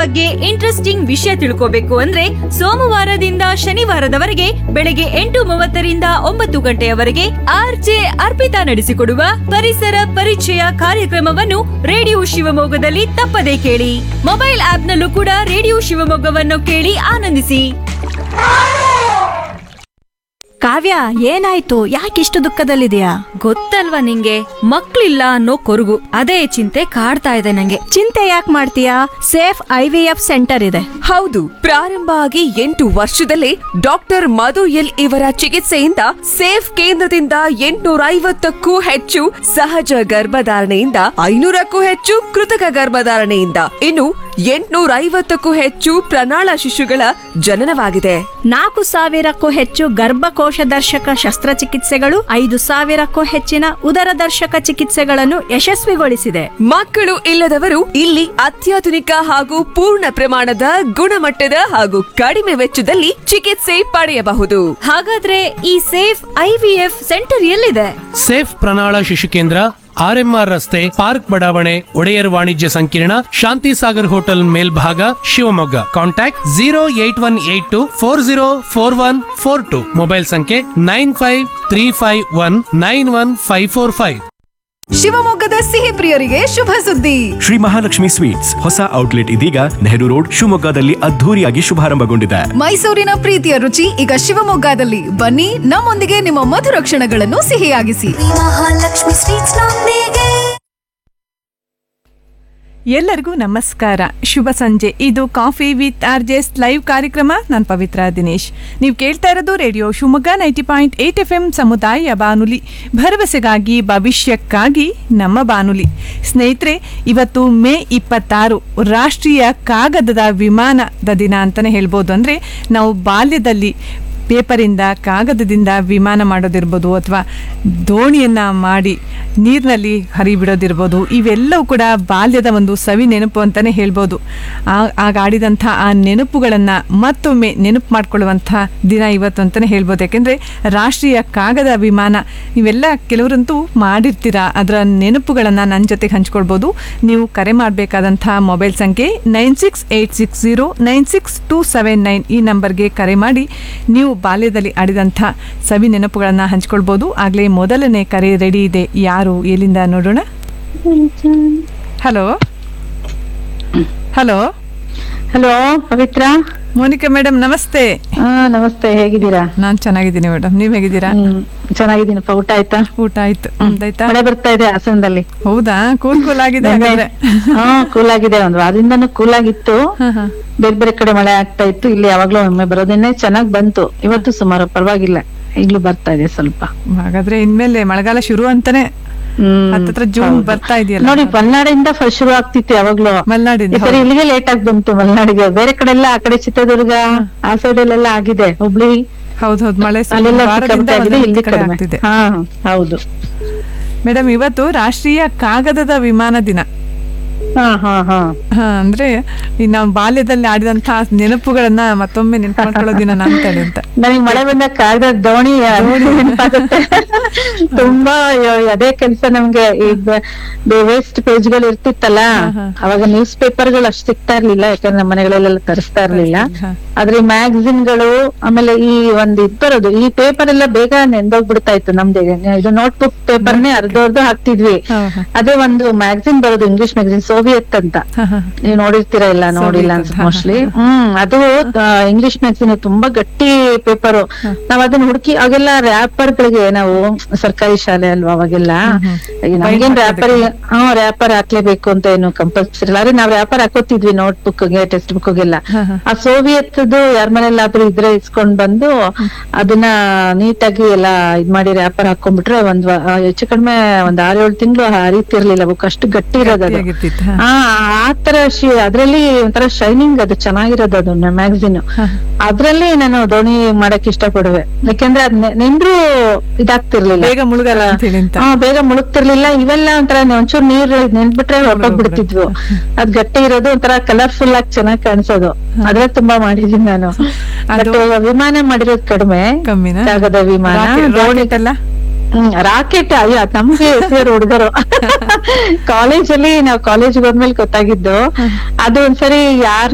ಬಗ್ಗೆ ಇಂಟ್ರೆಸ್ಟಿಂಗ್ ವಿಷಯ ತಿಳ್ಕೋಬೇಕು ಅಂದ್ರೆ ಸೋಮವಾರದಿಂದ ಶನಿವಾರದವರೆಗೆ ಬೆಳಗ್ಗೆ ಎಂಟು ಮೂವತ್ತರಿಂದ ಒಂಬತ್ತು ಗಂಟೆಯವರೆಗೆ ಆರ್ಜೆ ಅರ್ಪಿತಾ ನಡೆಸಿಕೊಡುವ ಪರಿಸರ ಪರಿಚಯ ಕಾರ್ಯಕ್ರಮವನ್ನು ರೇಡಿಯೋ ಶಿವಮೊಗ್ಗದಲ್ಲಿ ತಪ್ಪದೇ ಕೇಳಿ ಮೊಬೈಲ್ ಆಪ್ನಲ್ಲೂ ಕೂಡ ರೇಡಿಯೋ ಶಿವಮೊಗ್ಗವನ್ನು ಕೇಳಿ ಆನಂದಿಸಿ ಕಾವ್ಯ ಏನಾಯ್ತು ಯಾಕಿಷ್ಟು ದುಃಖದಲ್ಲಿದೆಯಾ ಗೊತ್ತಲ್ವಾ ನಿಂಗೆ ಮಕ್ಳಿಲ್ಲ ಅನ್ನೋ ಕೊರಗು ಅದೇ ಚಿಂತೆ ಕಾಡ್ತಾ ಇದೆ ನಂಗೆ ಚಿಂತೆ ಯಾಕೆ ಮಾಡ್ತೀಯಾ safe I V F centre ಇದೆ ಹೌದು ಪ್ರಾರಂಭ ಆಗಿ ಎಂಟು ವರ್ಷದಲ್ಲೇ ಡಾಕ್ಟರ್ ಮಧು ಎಲ್ ಇವರ ಚಿಕಿತ್ಸೆಯಿಂದ ಸೇಫ್ ಕೇಂದ್ರದಿಂದ ಎಂಟುನೂರ ಐವತ್ತಕ್ಕೂ ಹೆಚ್ಚು ಸಹಜ ಗರ್ಭಧಾರಣೆಯಿಂದ ಐನೂರಕ್ಕೂ ಹೆಚ್ಚು ಕೃತಕ ಗರ್ಭಧಾರಣೆಯಿಂದ ಇನ್ನು ಎಂಟುನೂರ ಐವತ್ತಕ್ಕೂ ಹೆಚ್ಚು ಪ್ರಣಾಳ ಶಿಶುಗಳ ಜನನವಾಗಿದೆ ನಾಲ್ಕು ಸಾವಿರಕ್ಕೂ ಹೆಚ್ಚು ಗರ್ಭಕೋಶ ದರ್ಶಕ ಶಸ್ತ್ರಚಿಕಿತ್ಸೆಗಳು ಐದು ಸಾವಿರಕ್ಕೂ ಹೆಚ್ಚಿನ ಉದರ ದರ್ಶಕ ಚಿಕಿತ್ಸೆಗಳನ್ನು ಯಶಸ್ವಿಗೊಳಿಸಿದೆ ಮಕ್ಕಳು ಇಲ್ಲದವರು ಇಲ್ಲಿ ಅತ್ಯಾಧುನಿಕ ಹಾಗೂ ಪೂರ್ಣ ಪ್ರಮಾಣದ ಗುಣಮಟ್ಟದ ಹಾಗೂ ಕಡಿಮೆ ವೆಚ್ಚದಲ್ಲಿ ಚಿಕಿತ್ಸೆ ಪಡೆಯಬಹುದು ಹಾಗಾದ್ರೆ ಈ ಸೇಫ್ ಐವಿಎಫ್ ಸೆಂಟರ್ ಎಲ್ಲಿದೆ ಸೇಫ್ ಪ್ರಣಾಳ ಶಿಶು ಕೇಂದ್ರ ಆರ್ಎಂಆರ್ ರಸ್ತೆ ಪಾರ್ಕ್ ಬಡಾವಣೆ ಒಡೆಯರ್ ವಾಣಿಜ್ಯ ಸಂಕೀರ್ಣ ಶಾಂತಿ ಸಾಗರ್ ಹೋಟೆಲ್ ಮೇಲ್ಭಾಗ Shivamogga contact zero eight one eight two four zero four one four two mobile ಸಂಖ್ಯೆ nine five three five one nine one five four five ಶಿವಮೊಗ್ಗದ ಸಿಹಿ ಪ್ರಿಯರಿಗೆ ಶುಭ ಸುದ್ದಿ ಶ್ರೀ ಮಹಾಲಕ್ಷ್ಮಿ ಸ್ವೀಟ್ಸ್ ಹೊಸ ಔಟ್ಲೆಟ್ ಇದೀಗ ನೆಹರು ರೋಡ್ ಶಿವಮೊಗ್ಗದಲ್ಲಿ ಅದ್ಧೂರಿಯಾಗಿ ಶುಭಾರಂಭಗೊಂಡಿದೆ ಮೈಸೂರಿನ ಪ್ರೀತಿಯ ರುಚಿ ಈಗ ಶಿವಮೊಗ್ಗದಲ್ಲಿ ಬನ್ನಿ ನಮ್ಮೊಂದಿಗೆ ನಿಮ್ಮ ಮಧುರ ಕ್ಷಣಗಳನ್ನು ಸಿಹಿಯಾಗಿಸಿ ಮಹಾಲಕ್ಷ್ಮಿ ಸ್ವೀಟ್ಸ್ ನೊಂದಿಗೆ ಎಲ್ಲರಿಗೂ ನಮಸ್ಕಾರ ಶುಭ ಸಂಜೆ ಇದು coffee with R Js live ಕಾರ್ಯಕ್ರಮ ನಾನು ಪವಿತ್ರ ದಿನೇಶ್ ನೀವು ಕೇಳ್ತಾ ಇರೋದು radio Shivamogga ninety point eight F M ಸಮುದಾಯ ಬಾನುಲಿ ಭರವಸೆಗಾಗಿ ಭವಿಷ್ಯಕ್ಕಾಗಿ ನಮ್ಮ ಬಾನುಲಿ ಸ್ನೇಹಿತರೆ ಇವತ್ತು ಮೇ ಇಪ್ಪತ್ತಾರು ರಾಷ್ಟ್ರೀಯ ಕಾಗದದ ವಿಮಾನದ ದಿನ ಅಂತಲೇ ಹೇಳ್ಬೋದು ಅಂದರೆ ನಾವು ಬಾಲ್ಯದಲ್ಲಿ ಪೇಪರಿಂದ ಕಾಗದದಿಂದ ವಿಮಾನ ಮಾಡೋದಿರ್ಬೋದು ಅಥವಾ ದೋಣಿಯನ್ನು ಮಾಡಿ ನೀರಿನಲ್ಲಿ ಹರಿಬಿಡೋದಿರ್ಬೋದು ಇವೆಲ್ಲವೂ ಕೂಡ ಬಾಲ್ಯದ ಒಂದು ಸವಿ ನೆನಪು ಅಂತಲೇ ಹೇಳ್ಬೋದು ಆ- ಆಗ ಆಡಿದಂಥ ಆ ನೆನಪುಗಳನ್ನು ಮತ್ತೊಮ್ಮೆ ನೆನಪು ಮಾಡ್ಕೊಳ್ಳುವಂಥ ದಿನ ಇವತ್ತು ಅಂತಲೇ ಹೇಳ್ಬೋದು ಯಾಕೆಂದರೆ ರಾಷ್ಟ್ರೀಯ ಕಾಗದ ವಿಮಾನ ನೀವೆಲ್ಲ ಕೆಲವರಂತೂ ಮಾಡಿರ್ತೀರ ಅದರ ನೆನಪುಗಳನ್ನು ನನ್ನ ಜೊತೆಗೆ ಹಂಚ್ಕೊಳ್ಬೋದು ನೀವು ಕರೆ ಮಾಡಬೇಕಾದಂಥ ಮೊಬೈಲ್ ಸಂಖ್ಯೆ nine six eight six zero nine six two seven nine ಈ ನಂಬರ್ಗೆ ಕರೆ ಮಾಡಿ ನೀವು ಬಾಲ್ಯದಲ್ಲಿ ಆಡಿದಂಥ ಸವಿ ನೆನಪುಗಳನ್ನು ಹಂಚ್ಕೊಳ್ಬೋದು ಆಗಲೇ ಮೊದಲನೇ ಕರೆ ರೆಡಿ ಇದೆ ಯಾರು ಎಲ್ಲಿಂದ ನೋಡೋಣ hello hello hello Pavithra Monica madam ನಮಸ್ತೆ ಹಾ ನಮಸ್ತೆ ಹೇಗಿದ್ದೀರಾ ನಾನು ಚೆನ್ನಾಗಿದ್ದೀನಿ ಮೇಡಮ್ ನೀವು ಹೇಗಿದ್ದೀರಾ ಹ್ಮ್ ಚೆನ್ನಾಗಿದ್ದೀನಪ್ಪ ಊಟ ಆಯ್ತಾ ಊಟ ಆಯ್ತು ನಿಮ್ದಾಯ್ತಾ ಮಳೆ ಬರ್ತಾ ಇದೆ ಹಾಸನದಲ್ಲಿ ಹೌದಾ ಕೂಲ್ ಕೂಲ್ ಆಗಿದೆ ಹಾಗಾದ್ರೆ ಹಾ ಕೂಲ್ ಆಗಿದೆ ಒಂದ್ ವಾರದಿಂದನೂ ಕೂಲ್ ಆಗಿತ್ತು ಹಾ, ಹಾ. ಬೇರೆ ಬೇರೆ ಕಡೆ ಮಳೆ ಆಗ್ತಾ ಇತ್ತು ಇಲ್ಲಿ ಯಾವಾಗ್ಲೂ ಒಮ್ಮೆ ಬರೋದೇನೆ ಚೆನ್ನಾಗ್ ಬಂತು ಇವತ್ತು ಸುಮಾರು ಪರವಾಗಿಲ್ಲ ಈಗ್ಲೂ ಬರ್ತಾ ಇದೆ ಸ್ವಲ್ಪ ಹಾಗಾದ್ರೆ ಇನ್ಮೇಲೆ ಮಳೆಗಾಲ ಶುರು ಅಂತಾನೆ ಹ್ಮ್ ಹತ್ತತ್ರ ಜೂನ್ ಹೌದು. ಬರ್ತಾ ಇದೆಯಲ್ಲ ನೋಡಿ ಮಲ್ನಾಡಿಂದ ಫಸ್ಟ್ ಶುರು ಆಗ್ತಿತ್ತು ಯಾವಾಗ್ಲೂ ಮಲ್ನಾಡಿಂದ ಈ ಸರಿ ಹೌದು. ಇಲ್ಲಿಗೆ ಲೇಟ್ ಆಗಿ ಬಂತು ಮಲ್ನಾಡಿಗೆ ಬೇರೆ ಕಡೆ ಎಲ್ಲ ಆ ಕಡೆ ಚಿತ್ರದುರ್ಗ ಆ ಸೈಡ್ ಅಲ್ಲೆಲ್ಲ ಆಗಿದೆ ಹುಬ್ಳಿ ಹೌದ್ ಹೌದ್ ಮಳೆ ಸ- ಅಲ್ಲೆಲ್ಲ ವಾರದಿಂದ ಸಿಕ್ಕಾಪಟ್ಟೆ ಆಗಿದೆ ಒಂದೊಂದು ಇಲ್ಲಿ ಕಡೆ ಕಡಿಮೆ ಆಗ್ತಿದೆ ಹಾ ಹೌದು ಮೇಡಮ್ ಇವತ್ತು ರಾಷ್ಟ್ರೀಯ ಕಾಗದದ ವಿಮಾನ ದಿನ ಹಾ ಹಾ ಹಾ ಹಾ ಅಂದ್ರೆ ಈ ನಾವು ಬಾಲ್ಯದಲ್ಲಿ ಆಡಿದಂತ ನೆನಪುಗಳನ್ನ ಮತ್ತೊಮ್ಮೆ ನೆನಪು ಮಾಡ್ಕೊಳ್ಳೋ ದಿನ ಅಂತೇಳಿ ಅಂತ ನನಗೆ ಮಳೆ ಬಂದಾಗ ಕಾಗದ ದೋಣಿ ನೆನಪಾಗುತ್ತೆ ತುಂಬಾ ಅಯ್ಯೋ, ಅದೇ ಕೆಲ್ಸ ನಮ್ಗೆ ಈಗ ವೇಸ್ಟ್ ಪೇಜ್ ಗಳು ಇರ್ತಿತ್ತಲ್ಲ ಅವಾಗ ನ್ಯೂಸ್ ಪೇಪರ್ ಗಳು ಅಷ್ಟು ಸಿಗ್ತಾ ಇರ್ಲಿಲ್ಲ ಯಾಕಂದ್ರೆ ನಮ್ಮ ಮನೆಗಳಲ್ಲೆಲ್ಲ ತರಿಸ್ತಾ ಇರ್ಲಿಲ್ಲ ಹಾ. ಆದ್ರೆ ಮ್ಯಾಗಝಿನ್ ಗಳು ಆಮೇಲೆ ಈ ಒಂದು ಇದ್ ಬರೋದು ಈ ಪೇಪರ್ ಎಲ್ಲ ಬೇಗ ನೆಂದೋಗ್ಬಿಡ್ತಾ ಇತ್ತು ನಮ್ದು ಇದು ನೋಟ್ ಬುಕ್ ಪೇಪರ್ನೇ ಅರ್ಧರ್ಧ ಹಾಕ್ತಿದ್ವಿ ಹಾ, ಹಾ. ಅದೇ ಒಂದು ಮ್ಯಾಗಝಿನ್ ಬರೋದು ಇಂಗ್ಲಿಷ್ ಮ್ಯಾಗಝಿನ್ ಸೋವಿಯತ್ ಅಂತ ಹಾ, ಹಾ. ನೀವು ನೋಡಿರ್ತೀರಾ ಇಲ್ಲ ನೋಡಿಲ್ಲ ಸೋವಿಯತ್ ಅನ್ಸುತ್ತೆ ಹಾ, ಹಾ, ಮೋಸ್ಟ್ಲಿ ಹ್ಮ್ ಅದು ಇಂಗ್ಲಿಷ್ ಮ್ಯಾಗಝಿನ್ ತುಂಬಾ ಗಟ್ಟಿ ಪೇಪರ್ ನಾವ್ ಅದನ್ನ ಹುಡುಕಿ ಅವಾಗೆಲ್ಲ ರ್ಯಾಪರ್ ಗಳಿಗೆ ನಾವು ಸರ್ಕಾರಿ ಶಾಲೆ ಅಲ್ವಾ ಅವಾಗೆಲ್ಲ ಈಗ ನಮ್ಗೇನ್ ರ್ಯಾಪರ್ ಹಾ ರ್ಯಾಪರ್ ಹಾಕ್ಲೇಬೇಕು ಅಂತ ಏನು ಕಂಪಲ್ಸರಿ ಇಲ್ಲ ಆದ್ರೆ ನಾವ್ ರ್ಯಾಪರ್ ಹಾಕೋತಿದ್ವಿ ನೋಟ್ ಬುಕ್ ಗೆ ಟೆಕ್ಸ್ಟ್ ಬುಕ್ ಗೆಲ್ಲ ಆ ಸೋವಿಯತ್ ಯಾರ ಮನೇಲಾದ್ರೂ ಇದ್ರೆ ಇಸ್ಕೊಂಡ್ ಬಂದು ಅದನ್ನ ನೀಟಾಗಿ ಎಲ್ಲ ಇದ್ ಮಾಡಿ ರ್ಯಾಪರ್ ಹಾಕೊಂಡ್ಬಿಟ್ರೆ ಒಂದ್ ವ- ಆ, ಹೆಚ್ಚು ಕಡಿಮೆ ಒಂದ್ ಆರ್ ಏಳು ತಿಂಗಳು ಹರಿತಿರ್ಲಿಲ್ಲ ಬುಕ್ ಅಷ್ಟು ಗಟ್ಟಿ ಇರೋದು ಅದು ಗಟ್ಟಿಯಾಗಿರ್ತಿತ್ತು, ಹಾ. ಆ ಆ ತರ ಶಿ- ಅದ್ರಲ್ಲಿ ಒಂಥರ ಶೈನಿಂಗ್ ಅದು ಚೆನ್ನಾಗಿರೋದು ಅದು ಮ್ಯಾಗಝಿನ್ ಅದ್ರಲ್ಲಿ ನಾನು ದೋಣಿ ಮಾಡಕ್ ಇಷ್ಟ ಪಡುವೆ ಯಾಕೆಂದ್ರೆ ಅದ್ ನೆ- ನೆಂದ್ರು ಇದಾಗ್ತಿರ್ಲಿಲ್ಲ ಬೇಗ ಮುಳುಗಲ್ಲ ಅಂತ ಹೇಳಿ ಅಂತ ಹಾ ಬೇಗ ಮುಳುಗ್ತಿರ್ಲಿಲ್ಲ ಇವೆಲ್ಲ ಒಂಥರ ಒಂಚೂರು ನೀರ್ ನೆನ್ಬಿಟ್ರೆ ಹೊರಟೋಗ್ಬಿಡ್ತಿದ್ವು ಅದ್ ಗಟ್ಟಿ ಇರೋದು ಒಂಥರ ಕಲರ್ಫುಲ್ ಆಗಿ ಚೆನ್ನಾಗ್ ಕಾಣಿಸೋದು ಅದ್ರಲ್ಲಿ ತುಂಬಾ ಮಾಡಿದೀನಿ ನಾನು ಅದು- ಬಟ್ ವಿಮಾನ ಮಾಡಿರೋದು ಕಡಿಮೆ ಕಮ್ಮಿನಾ? ಕಾಗದ ವಿಮಾನ ರಾಕೆಟ್- ದೋಣಿ ರಾಕೆಟ್ ಅಲ್ಲ ಹ್ಮ್ ರಾಕೆಟ್ ಅಯ್ಯೋ ಅದ್ ನಮ್ಗೆ ಸೇರ್ ಹುಡುಗರು ಕಾಲೇಜಲ್ಲಿ ನಾವ್ ಕಾಲೇಜ್ ಹೋದ್ಮೇಲೆ ಗೊತ್ತಾಗಿದ್ದು ಅದು ಒಂದ್ಸರಿ ಯಾರ್